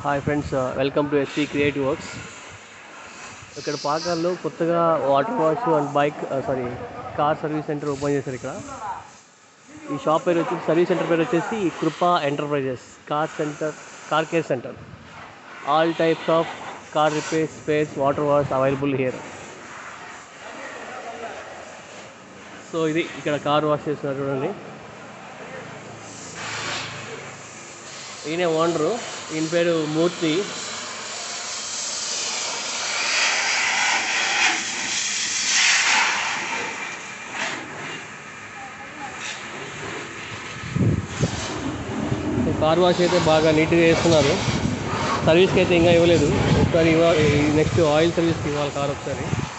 hi friends welcome to SP creative works ఇక్కడ పాకాల్లో కొత్తగా water wash and bike sorry car service centre open చేశారు ఇక్కడ ఈ షాప్ పేరు వచ్చేసి సర్వీస్ సెంటర్ పేరు వచ్చేసి Krupa enterprises car centre car care centre all types of car repair space water wash available here so ఇది ఇక్కడ కార్ వాష్ చేస్తున్నారు చూడండి ఈయన ఓనరు ఈయన పేరు మూర్తి సో కార్ వాష్ అయితే బాగా నీట్గా చేస్తున్నారు సర్వీస్కి అయితే ఇంకా ఇవ్వలేదు ఒకసారి ఇవ్వాలి నెక్స్ట్ ఆయిల్ సర్వీస్కి ఇవ్వాలి కార్ ఒకసారి